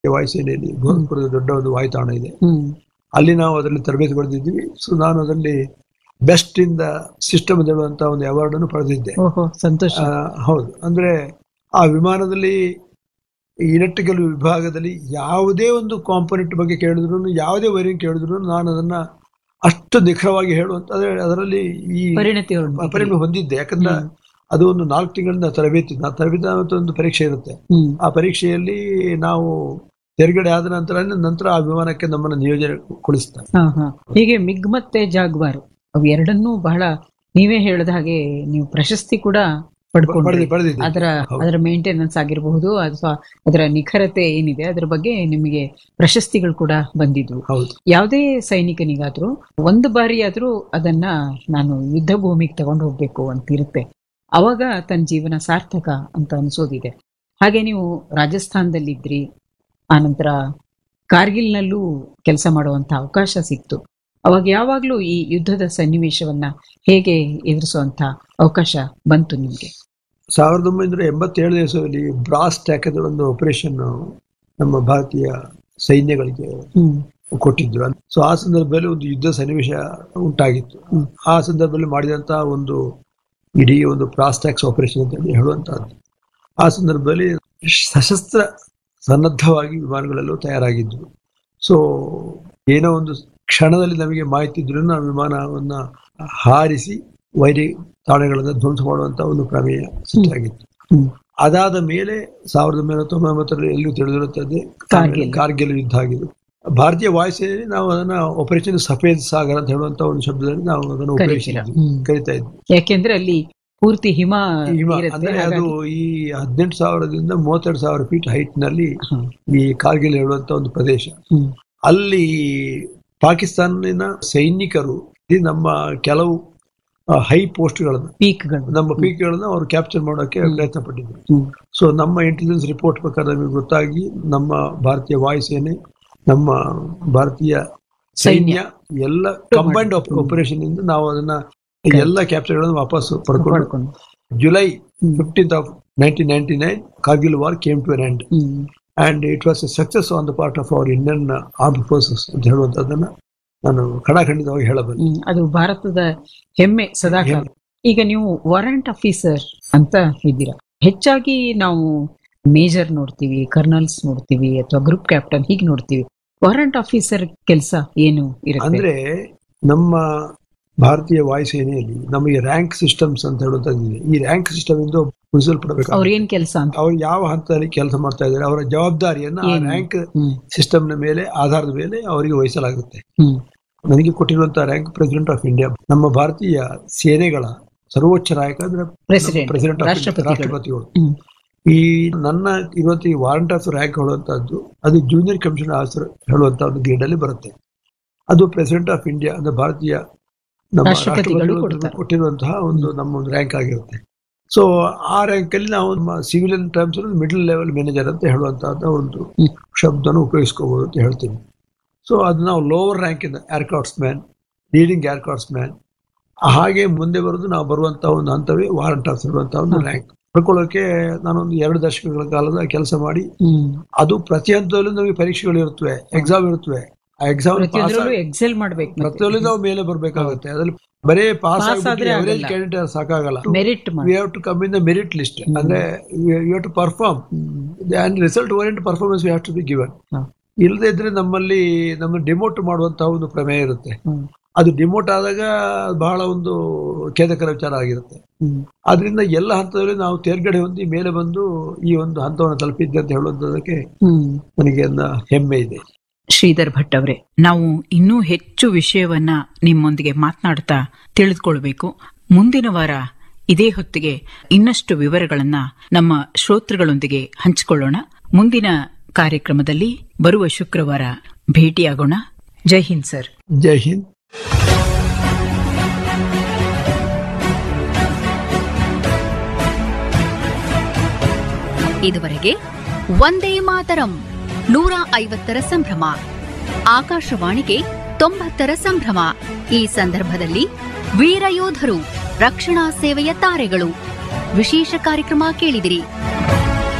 ವಾಯುಸೇನೆಯಲ್ಲಿ ಗೋರಖ್ಪುರದ ದೊಡ್ಡ ಒಂದು ವಾಯುತಾಣ ಇದೆ ಹ್ಮ್ ಅಲ್ಲಿ ನಾವು ಅದರಲ್ಲಿ ತರಬೇತಿ ಪಡೆದಿದ್ವಿ ಸೊ ನಾನು ಅದರಲ್ಲಿ ಬೆಸ್ಟ್ ಇನ್ ದ ಸಿಸ್ಟಮ್ ಅಂತ ಹೇಳುವಂತ ಒಂದು ಅವಾರ್ಡ್ ಅನ್ನು ಪಡೆದಿದ್ದೆ ಓಹೋ ಸಂತೋಷ ಆ, ಹೌದು ಅಂದ್ರೆ ಆ ವಿಮಾನದಲ್ಲಿ ಇಲೆಕ್ಟ್ರಿಕಲ್ ವಿಭಾಗದಲ್ಲಿ ಯಾವುದೇ ಒಂದು ಕಾಂಪೊನೆಂಟ್ ಬಗ್ಗೆ ಕೇಳಿದ್ರು ಯಾವುದೇ ವೈರಿಂಗ್ ಕೇಳಿದ್ರು ನಾನು ಅದನ್ನ ಅಷ್ಟು ನಿಖರವಾಗಿ ಹೇಳುವಂತ ಅಂದ್ರೆ ಅದರಲ್ಲಿ ಈ ಪರಿಣತಿ ಹೊಂದಿದ್ರಿ. ಪರಿಣಾಮ ಹೊಂದಿದ್ದೆ ಯಾಕಂದ್ರೆ ಅದು ಒಂದು ನಾಲ್ಕು ತಿಂಗಳಿಂದ ತರಬೇತಿ ನಾ ತರಬೇತಿ ಅಂತ ಒಂದು ಪರೀಕ್ಷೆ ಇರುತ್ತೆ ಹ್ಮ್ ಆ ಪರೀಕ್ಷೆಯಲ್ಲಿ ನಾವು ತೆರಗಡೆ ಆದ ನಂತರ ನಂತರ ಆ ವಿಮಾನಕ್ಕೆ ನಮ್ಮನ್ನು ನಿಯೋಜನೆ ಕೊಡಿಸ್ತಾರೆ ಹಾ ಹಾ ಹೀಗೆ ಮಿಗ್ ಮತ್ತೆ ಜಾಗ್ವಾರ್ ಅವು ಎರಡನ್ನೂ ಬಹಳ ನೀವೇ ಹೇಳಿದ ಹಾಗೆ ನೀವು ಪ್ರಶಸ್ತಿ ಕೂಡ ಪಡ್ಕೊಂಡ್ರಿ ಪಡೆದಿ- ಪಡೆದಿದ್ದೆ. ಅದರ ಹೌದು. ಅದರ ಮೇಂಟೆನೆನ್ಸ್ ಆಗಿರಬಹುದು ಅಥವಾ ಅದರ ನಿಖರತೆ ಏನಿದೆ ಅದರ ಬಗ್ಗೆ ನಿಮಗೆ ಪ್ರಶಸ್ತಿಗಳು ಕೂಡ ಬಂದಿದ್ವು ಹೌದು ಯಾವುದೇ ಸೈನಿಕನಿಗಾದ್ರೂ ಒಂದು ಬಾರಿ ಆದ್ರೂ ಅದನ್ನ ನಾನು ಯುದ್ಧ ಭೂಮಿಗೆ ತಗೊಂಡು ಹೋಗ್ಬೇಕು ಅಂತ ಇರುತ್ತೆ ಅವಾಗ ತನ್ನ ಜೀವನ ಸಾರ್ಥಕ ಅಂತ ಅನ್ಸೋದಿದೆ ಹಾಗೆ ನೀವು ರಾಜಸ್ಥಾನದಲ್ಲಿದ್ರಿ ಆನಂತರ ಕಾರ್ಗಿಲ್ನಲ್ಲೂ ಕೆಲಸ ಮಾಡುವಂತ ಅವಕಾಶ ಸಿಕ್ತು ಅವಾಗ ಯಾವಾಗ್ಲೂ ಈ ಯುದ್ಧದ ಸನ್ನಿವೇಶವನ್ನ ಹೇಗೆ ಎದುರಿಸುವಂತ ಅವಕಾಶ ಬಂತು ನಿಮ್ಗೆ ಸಾವಿರದ ಒಂಬೈನೂರ ಎಂಬತ್ತೇಳನೇ ಇಸವಿಯಲ್ಲಿ ಬ್ರಾಸ್ ಟ್ಯಾಕ್ ಅಂತ ಒಂದು ಆಪರೇಷನ್ ನಮ್ಮ ಭಾರತೀಯ ಸೈನ್ಯಗಳಿಗೆ ಹ್ಮ್ ಕೊಟ್ಟಿದ್ರು ಸೊ ಆ ಸಂದರ್ಭದಲ್ಲಿ ಒಂದು ಯುದ್ಧ ಸನ್ನಿವೇಶ ಉಂಟಾಗಿತ್ತು ಆ ಸಂದರ್ಭದಲ್ಲಿ ಮಾಡಿದಂತ ಒಂದು ಇಡೀ ಒಂದು ಬ್ರಾಸ್ ಟ್ಯಾಕ್ಸ್ ಆಪರೇಷನ್ ಅಂತ ಹೇಳಿ ಹೇಳುವಂತಹದ್ದು ಆ ಸಂದರ್ಭದಲ್ಲಿ ಸಶಸ್ತ್ರ ಸನ್ನದ್ಧವಾಗಿ ವಿಮಾನಗಳೆಲ್ಲವೂ ತಯಾರಾಗಿದ್ವು ಸೊ ಏನೋ ಒಂದು ಕ್ಷಣದಲ್ಲಿ ನಮಗೆ ಮಾಹಿತಿ ಇದ್ರೂ ನಾವು ವಿಮಾನವನ್ನ ಹಾರಿಸಿ ವೈರಿ ತಾಣಗಳನ್ನು ಧ್ವಂಸ ಮಾಡುವಂತ ಒಂದು ಪ್ರಮೇಯ ಸೃಷ್ಟಿಯಾಗಿತ್ತು ಹ್ಮ್ ಅದಾದ ಮೇಲೆ ಸಾವಿರದ ಒಂಬೈನೂರ ತೊಂಬತ್ತೊಂಬತ್ತರಲ್ಲಿ ಎಲ್ಲೂ ತಿಳಿದಿರುತ್ತದೆ ಕಾರ್ಗಿಲ್. ಕಾರ್ಗಿಲ್ ಯುದ್ಧ ಆಗಿದೆ ಭಾರತೀಯ ವಾಯುಸೇನೆಯಲ್ಲಿ ನಾವು ಅದನ್ನ ಆಪರೇಷನ್ ಸಫೇದ್ ಸಾಗರ್ ಅಂತ ಹೇಳುವಂತ ಒಂದು ಶಬ್ದದಲ್ಲಿ ನಾವು ಅದನ್ನು ಕರೀತೀರಾ? ಉಪಯೋಗಿಸಿದ್ವಿ ಹ್ಮ್. ಕರಿತಾ ಇದ್ವಿ ಯಾಕೆಂದ್ರೆ ಅಲ್ಲಿ ಪೂರ್ತಿ ಹಿಮ ಹಿಮ ಇರುತ್ತೆ ಅಂದ್ರೆ ಅದು ಹಾಗಾಗಿ- ಈ ಹದಿನೆಂಟು ಸಾವಿರದಿಂದ ಮೂವತ್ತೆರಡು ಸಾವಿರ ಫೀಟ್ ಹೈಟ್ ನಲ್ಲಿ ಹ್ಮ್. ಈ ಕಾರ್ಗಿಲ್ ಹೇಳುವಂತ ಒಂದು ಪ್ರದೇಶ ಹ್ಮ್. ಅಲ್ಲಿ ಪಾಕಿಸ್ತಾನಿನ ಸೈನಿಕರು ಈ ನಮ್ಮ ಕೆಲವು ಹೈ ಪೋಸ್ಟ್ಗಳನ್ನ ಪೀಕ್ಗಳು ನಮ್ಮ ಪೀಕ್ಗಳನ್ನ ಅವರು ಕ್ಯಾಪ್ಚರ್ ಮಾಡೋಕೆ ಪ್ರಯತ್ನ ಪಟ್ಟಿದ್ರು ಹ್ಮ್. ಸೊ ನಮ್ಮ ಇಂಟೆಲಿಜೆನ್ಸ್ ರಿಪೋರ್ಟ್ ಪ್ರಕಾರ ನಮಗೆ ಗೊತ್ತಾಗಿ ನಮ್ಮ ಭಾರತೀಯ ವಾಯುಸೇನೆ ನಮ್ಮ ಭಾರತೀಯ ಸೈನ್ಯ ಎಲ್ಲ ಕಂಬೈಂಡ್ ಆಪರೇಷನ್ ಇಂದ ನಾವು ಅದನ್ನ ಎಲ್ಲ ಕ್ಯಾಪ್ಚರ್ಗಳನ್ನು ವಾಪಸ್ ಪಡ್ಕೊಂಡು ಪಡ್ಕೊಂಡು July fifteenth of nineteen ninety nine Kargil war came to an end hmm. And it was a success on the part of our Indian arm forces ಅಂತ ಹೇಳುವಂತದನ್ನ ನಾನು ಖಡಾಖಂಡಿತವಾಗಿ ಹೇಳಬಲ್ಲೆ ಹ್ಮ್. ಅದು ಭಾರತದ ಹೆಮ್ಮೆ ಸದಾಕಾಲ ಈಗ ನೀವು ವಾರಂಟ್ ಆಫೀಸರ್ ಅಂತ ಇದ್ದೀರಾ ಹೆಚ್ಚಾಗಿ ನಾವು ಮೇಜರ್ ನೋಡ್ತೀವಿ ಕರ್ನಲ್ಸ್ ನೋಡ್ತೀವಿ ಅಥವಾ ಗ್ರೂಪ್ ಕ್ಯಾಪ್ಟನ್ ಹೀಗೆ ನೋಡ್ತೀವಿ ವಾರಂಟ್ ಆಫೀಸರ್ ಕೆಲಸ ಏನು ಇರುತ್ತೆ ಅಂದ್ರೆ ನಮ್ಮ ಭಾರತೀಯ ವಾಯುಸೇನೆಯಲ್ಲಿ ನಮಗೆ ರ್ಯಾಂಕ್ ಸಿಸ್ಟಮ್ಸ್ ಅಂತ ಹೇಳುವಂತದ್ದಿದೆ ಈ ರ್ಯಾಂಕ್ ಸಿಸ್ಟಮ್ ಇಂದ ಅವ್ರ ಉಳಿಸಲ್ಪಡಬೇಕು ಏನ್ ಕೆಲಸ ಅಂತ ಅವ್ರು ಯಾವ ಹಂತದಲ್ಲಿ ಕೆಲಸ ಮಾಡ್ತಾ ಇದ್ದಾರೆ ಅವರ ಜವಾಬ್ದಾರಿಯನ್ನ ಆ ಏನು? ರ್ಯಾಂಕ್ ಹ್ಮ್. ಸಿಸ್ಟಮ್ ನ ಮೇಲೆ ಆಧಾರದ ಮೇಲೆ ಅವರಿಗೆ ವಹಿಸಲಾಗುತ್ತೆ ಹ್ಮ್. ನನಗೆ ಕೊಟ್ಟಿರುವಂತಹ ರ್ಯಾಂಕ್ ಪ್ರೆಸಿಡೆಂಟ್ ಆಫ್ ಇಂಡಿಯಾ ನಮ್ಮ ಭಾರತೀಯ ಸೇನೆಗಳ ಸರ್ವೋಚ್ಚ ನಾಯಕ ಅಂದ್ರೆ President, ಪ್ರೆಸಿಡೆಂಟ್ ಆಫ್ ರಾಷ್ಟ್ರಪತಿಗಳು. ರಾಷ್ಟ್ರಪತಿಗಳು ಹ್ಮ್. ಈ ನನ್ನ ಇವತ್ತು ಈ ವಾರಂಟ್ ಆಫ್ ರ್ಯಾಂಕ್ ಹೇಳುವಂತಹದ್ದು ಅದು ಜೂನಿಯರ್ ಕಮಿಷನರ್ ಆಫೀಸರ್ ಹೇಳುವಂತ ಒಂದು ಗ್ರೇಡ್ ಅಲ್ಲಿ ಬರುತ್ತೆ ಅದು ಪ್ರೆಸಿಡೆಂಟ್ ಆಫ್ ಇಂಡಿಯಾ ಅಂದ್ರೆ ಭಾರತೀಯ ನಮ್ಮ ರಾಷ್ಟ್ರಪತಿಗಳು ರಾಷ್ಟ್ರಪತಿಗಳು ಕೊಡ್ತಾರೆ. ಕೊಟ್ಟಿರುವಂತಹ ಒಂದು ನಮ್ಮ ಒಂದು ರ್ಯಾಂಕ್ ಆಗಿರುತ್ತೆ ಸೊ ಆ ರ್ಯಾಂಕ್ ಅಲ್ಲಿ ನಾವು civilian terms middle level manager ಅಂತ ಹೇಳುವಂತಹ ಒಂದು ಹ್ಮ್. ಶಬ್ದನ ಉಪಯೋಗಿಸ್ಕೋಬಹುದು ಅಂತ ಹೇಳ್ತೀನಿ ಸೊ ಅದು ನಾವು ಲೋವರ್ ರ್ಯಾಂಕ್ ಇಂದ aircrafts man leading aircrafts man ಹಾಗೆ ಮುಂದೆ ಬರೋದು ನಾವು ಬರುವಂತಹ ಒಂದು ಹಂತವೇ ವಾರಂಟ್ ಆಫ್ ಇರುವಂತಹ ಒಂದು ಹ್ಮ್. ರ್ಯಾಂಕ್ ಪಡ್ಕೊಳ್ಳೋಕೆ ನಾನೊಂದು ಎರಡು ದಶಕಗಳ ಕಾಲದ ಕೆಲಸ ಮಾಡಿ ಹ್ಮ್. ಅದು ಪ್ರತಿ ಹಂತದಲ್ಲೂ ನಮಗೆ ಪರೀಕ್ಷೆಗಳು ಇರುತ್ತವೆ ಎಕ್ಸಾಮ್ ಇರುತ್ತವೆ ಆ ಎಕ್ಸಾಮ್ ಪ್ರತಿಯೊಂದರಲ್ಲೂ ಎಕ್ಸೆಲ್ ಮಾಡ್ಬೇಕು ಪ್ರತಿಯೊಂದು ನಾವು ಮೇಲೆ ಬರ್ಬೇಕಾಗುತ್ತೆ ಅದ್ರಲ್ಲಿ ಬರೇ ಪಾಸ್ Pass ಆದ್ರೆ ಅವರೇಜ್ ಆಗಲ್ಲ. ಕ್ಯಾಂಡಿಡೇಟ್ ಸಾಕಾಗಲ್ಲ merit we have to come in the merit list ಅಂದ್ರೆ you have to perform and result orient performance we have to be given ಇಲ್ಲದೆ ಇದ್ರೆ ನಮ್ಮಲ್ಲಿ ನಮ್ಮ ಡಿಮೋಟ್ ಮಾಡುವಂತಹ ಒಂದು ಪ್ರಮೇಯ ಇರುತ್ತೆ ಅದು ಡಿಮೋಟ್ ಆದಾಗ ಬಹಳ ಒಂದು ಖೇದಕರ ವಿಚಾರ ಆಗಿರುತ್ತೆ ಆದ್ರಿಂದ ಎಲ್ಲ ಹಂತದಲ್ಲಿ ನಾವು ತೇರ್ಗಡೆ ಹೊಂದಿ ಮೇಲೆ ಬಂದು ಈ ಒಂದು ಹಂತವನ್ನು ತಲುಪಿದ್ದೆ ಅಂತ ಹೇಳುವಂತದಕ್ಕೆ ನನಗೆ ಒಂದು ಹೆಮ್ಮೆ ಇದೆ ಶ್ರೀಧರ್ ಭಟ್ ಅವರೇ ನಾವು ಇನ್ನೂ ಹೆಚ್ಚು ವಿಷಯವನ್ನ ನಿಮ್ಮೊಂದಿಗೆ ಮಾತನಾಡ್ತಾ ತಿಳಿದುಕೊಳ್ಬೇಕು ಮುಂದಿನ ವಾರ ಇದೇ ಹೊತ್ತಿಗೆ ಇನ್ನಷ್ಟು ವಿವರಗಳನ್ನ ನಮ್ಮ ಶ್ರೋತೃಗಳೊಂದಿಗೆ ಹಂಚಿಕೊಳ್ಳೋಣ ಮುಂದಿನ ಕಾರ್ಯಕ್ರಮದಲ್ಲಿ ಬರುವ ಶುಕ್ರವಾರ ಭೇಟಿಯಾಗೋಣ ಜೈ ಹಿಂದ್ ಸರ್ ಜೈ ಹಿಂದ್ ಇದುವರೆಗೆ ಒಂದೇ ಮಾತರಂ ನೂರ ಐವತ್ತರ ಸಂಭ್ರಮ ಆಕಾಶವಾಣಿಗೆ ತೊಂಬತ್ತರ ಸಂಭ್ರಮ ಈ ಸಂದರ್ಭದಲ್ಲಿ ವೀರಯೋಧರು ರಕ್ಷಣಾ ಸೇವೆಯ ತಾರೆಗಳು ವಿಶೇಷ ಕಾರ್ಯಕ್ರಮ ಕೇಳಿದಿರಿ